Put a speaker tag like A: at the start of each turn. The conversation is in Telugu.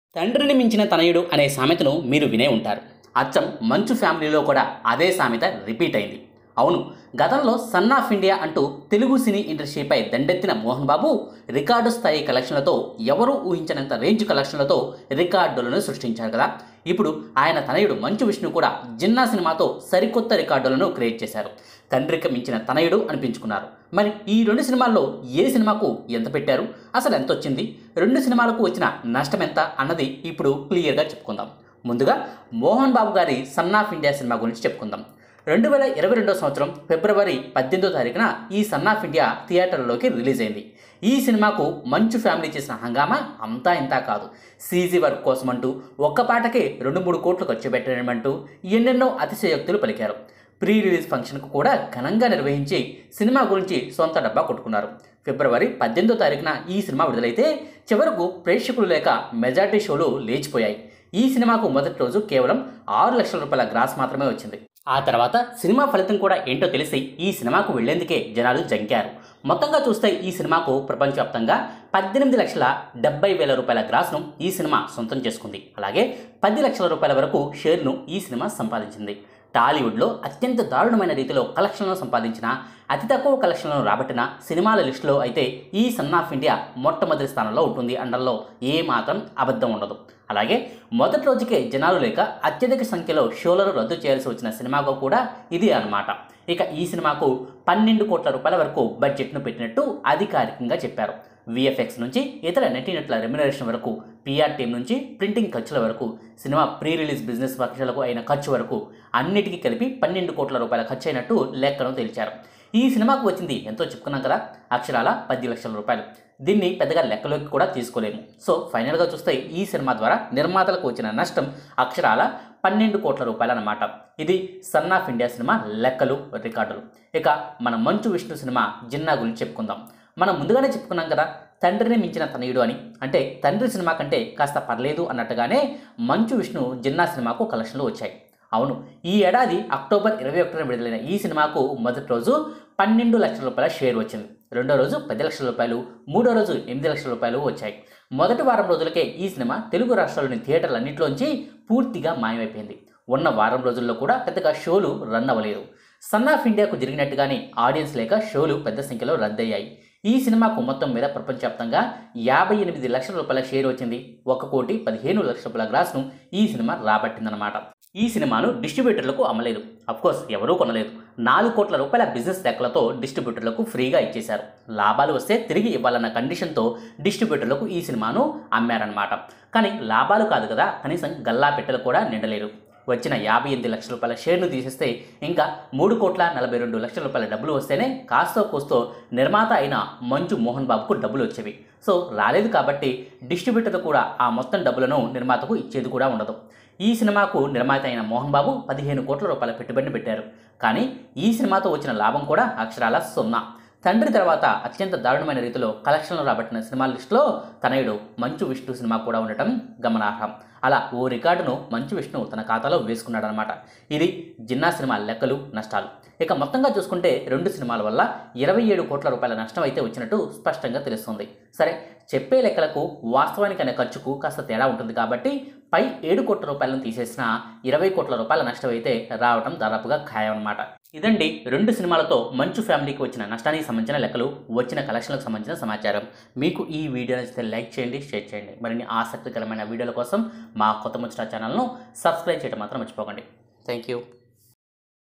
A: తండ్రిని మించిన తనయుడు అనే సామెతను మీరు వినే ఉంటారు అచ్చం మంచు ఫ్యామిలీలో కూడా అదే సామెత రిపీట్ అయింది అవును గతంలో సన్ ఆఫ్ ఇండియా అంటూ తెలుగు సినీ ఇండస్ట్రీపై దండెత్తిన మోహన్ బాబు రికార్డు స్థాయి కలెక్షన్లతో ఎవరూ ఊహించనంత రేంజ్ కలెక్షన్లతో రికార్డులను సృష్టించారు కదా ఇప్పుడు ఆయన తనయుడు మంచు విష్ణు కూడా జిన్నా సినిమాతో సరికొత్త రికార్డులను క్రియేట్ చేశారు తండ్రికి మించిన తనయుడు అనిపించుకున్నారు మరి ఈ రెండు సినిమాల్లో ఏ సినిమాకు ఎంత పెట్టారు అసలు ఎంత వచ్చింది రెండు సినిమాలకు వచ్చిన నష్టం ఎంత అన్నది ఇప్పుడు క్లియర్గా చెప్పుకుందాం ముందుగా మోహన్ బాబు గారి సన్ ఆఫ్ ఇండియా సినిమా గురించి చెప్పుకుందాం రెండు వేల ఇరవై రెండో సంవత్సరం ఫిబ్రవరి పద్దెనిమిదో తారీఖున ఈ సన్ ఆఫ్ ఇండియా థియేటర్లోకి రిలీజ్ అయింది ఈ సినిమాకు మంచు ఫ్యామిలీ చేసిన హంగామా అంతా ఇంతా కాదు సీజీ వర్క్ కోసమంటూ ఒక్క పాటకే రెండు మూడు కోట్లు ఖర్చు పెట్టడమంటూ ఎన్నెన్నో అతిశయోక్తులు పలికారు ప్రీ రిలీజ్ ఫంక్షన్కు కూడా ఘనంగా నిర్వహించి సినిమా గురించి సొంత డబ్బా కొట్టుకున్నారు ఫిబ్రవరి పద్దెనిమిదో తారీఖున ఈ సినిమా విడుదలైతే చివరకు ప్రేక్షకులు లేక మెజార్టీ షోలు లేచిపోయాయి ఈ సినిమాకు మొదటి రోజు కేవలం ఆరు లక్షల రూపాయల గ్రాస్ మాత్రమే వచ్చింది ఆ తర్వాత సినిమా ఫలితం కూడా ఏంటో తెలిసి ఈ సినిమాకు వెళ్లేందుకే జనాలు జంకారు మొత్తంగా చూస్తే ఈ సినిమాకు ప్రపంచవ్యాప్తంగా పద్దెనిమిది లక్షల డెబ్బై వేల రూపాయల గ్రాస్ను ఈ సినిమా సొంతం చేసుకుంది అలాగే పది లక్షల రూపాయల వరకు షేర్ను ఈ సినిమా సంపాదించింది టాలీవుడ్లో అత్యంత దారుణమైన రీతిలో కలెక్షన్లను సంపాదించిన అతి తక్కువ కలెక్షన్లను రాబట్టిన సినిమాల లిస్టులో అయితే ఈ సన్ ఆఫ్ ఇండియా మొట్టమొదటి స్థానంలో ఉంటుంది అనడంలో ఏ మాత్రం అబద్ధం ఉండదు అలాగే మొదటి రోజుకే జనాలు లేక అత్యధిక సంఖ్యలో షోలను రద్దు చేయాల్సి వచ్చిన సినిమాగా కూడా ఇది అన్నమాట ఇక ఈ సినిమాకు పన్నెండు కోట్ల రూపాయల వరకు బడ్జెట్ను పెట్టినట్టు అధికారికంగా చెప్పారు విఎఫ్ఎక్స్ నుంచి ఇతర నటీనటుల రెమ్యునరేషన్ వరకు పిఆర్ టీం నుంచి ప్రింటింగ్ ఖర్చుల వరకు సినిమా ప్రీ రిలీజ్ బిజినెస్ పక్షాలకు అయిన ఖర్చు వరకు అన్నిటికీ కలిపి పన్నెండు కోట్ల రూపాయల ఖర్చు అయినట్టు లెక్కను తేల్చారు ఈ సినిమాకు వచ్చింది ఎంతో చెప్పుకున్నాం కదా అక్షరాల పది లక్షల రూపాయలు దీన్ని పెద్దగా లెక్కలోకి కూడా తీసుకోలేము సో ఫైనల్గా చూస్తే ఈ సినిమా ద్వారా నిర్మాతలకు వచ్చిన నష్టం అక్షరాల పన్నెండు కోట్ల రూపాయలు అన్నమాట ఇది సన్ ఆఫ్ ఇండియా సినిమా లెక్కలు రికార్డులు ఇక మన మంచు విష్ణు సినిమా జిన్నా గురించి చెప్పుకుందాం మనం ముందుగానే చెప్పుకున్నాం కదా తండ్రిని మించిన తనయుడు అని అంటే తండ్రి సినిమా కంటే కాస్త పర్లేదు అన్నట్టుగానే మంచు విష్ణు జిన్నా సినిమాకు కలెక్షన్లు వచ్చాయి అవును ఈ ఏడాది అక్టోబర్ ఇరవై ఒకటిన విడుదలైన ఈ సినిమాకు మొదటి రోజు పన్నెండు లక్షల రూపాయల షేర్ వచ్చింది రెండో రోజు పది లక్షల రూపాయలు మూడో రోజు ఎనిమిది లక్షల రూపాయలు వచ్చాయి మొదటి వారం రోజులకే ఈ సినిమా తెలుగు రాష్ట్రాల్లోని థియేటర్లన్నింటిలోంచి పూర్తిగా మాయమైపోయింది ఉన్న వారం రోజుల్లో కూడా పెద్దగా షోలు రన్ అవ్వలేదు సన్ ఆఫ్ ఇండియాకు జరిగినట్టుగానే ఆడియన్స్ లేక షోలు పెద్ద సంఖ్యలో రద్దయ్యాయి ఈ సినిమాకు మొత్తం మీద ప్రపంచవ్యాప్తంగా యాభై ఎనిమిది లక్షల రూపాయల షేర్ వచ్చింది ఒక కోటి పదిహేను లక్షల రూపాయల గ్రాస్ను ఈ సినిమా రాబట్టిందనమాట ఈ సినిమాను డిస్ట్రిబ్యూటర్లకు అమ్మలేదు అఫ్కోర్స్ ఎవరూ కొనలేదు నాలుగు కోట్ల రూపాయల బిజినెస్ లెక్కలతో డిస్ట్రిబ్యూటర్లకు ఫ్రీగా ఇచ్చేశారు లాభాలు వస్తే తిరిగి ఇవ్వాలన్న కండిషన్తో డిస్ట్రిబ్యూటర్లకు ఈ సినిమాను అమ్మారనమాట కానీ లాభాలు కాదు కదా కనీసం గల్లా పెట్టెలు కూడా నిండలేరు వచ్చిన యాభై ఎనిమిది లక్షల రూపాయల షేర్ను తీసేస్తే ఇంకా మూడు కోట్ల నలభై రెండు లక్షల రూపాయల డబ్బులు వస్తేనే కాస్తో కూస్తో నిర్మాత అయిన మంచు మోహన్ బాబుకు డబ్బులు వచ్చేవి సో రాలేదు కాబట్టి డిస్ట్రిబ్యూటర్ కూడా ఆ మొత్తం డబ్బులను నిర్మాతకు ఇచ్చేది కూడా ఉండదు ఈ సినిమాకు నిర్మాత అయిన మోహన్ బాబు పదిహేను కోట్ల రూపాయల పెట్టుబడిని పెట్టారు కానీ ఈ సినిమాతో వచ్చిన లాభం కూడా అక్షరాల సున్నా తండ్రి తర్వాత అత్యంత దారుణమైన రీతిలో కలెక్షన్లు రాబట్టిన సినిమాల లిస్టులో తనయుడు మంచు విష్ణు సినిమా కూడా ఉండటం గమనార్హం అలా ఓ రికార్డును మంచు విష్ణు తన ఖాతాలో వేసుకున్నాడనమాట ఇది జిన్నా సినిమా లెక్కలు నష్టాలు ఇక మొత్తంగా చూసుకుంటే రెండు సినిమాల వల్ల ఇరవై ఏడు కోట్ల రూపాయల నష్టం అయితే వచ్చినట్టు స్పష్టంగా తెలుస్తుంది సరే చెప్పే లెక్కలకు వాస్తవానికి అనే ఖర్చుకు కాస్త తేడా ఉంటుంది కాబట్టి పై ఏడు కోట్ల రూపాయలను తీసేసిన ఇరవై కోట్ల రూపాయల నష్టం అయితే రావడం దాదాపుగా ఖాయం అనమాట ఇదండి రెండు సినిమాలతో మంచు ఫ్యామిలీకి వచ్చిన నష్టానికి సంబంధించిన లెక్కలు వచ్చిన కలెక్షన్లకు సంబంధించిన సమాచారం మీకు ఈ వీడియో నచ్చితే లైక్ చేయండి షేర్ చేయండి మరిన్ని ఆసక్తికరమైన వీడియోల కోసం మా కొత్త ముచ్చట ఛానల్ను సబ్స్క్రైబ్ చేయడం మాత్రం మర్చిపోకండి థ్యాంక్ యూ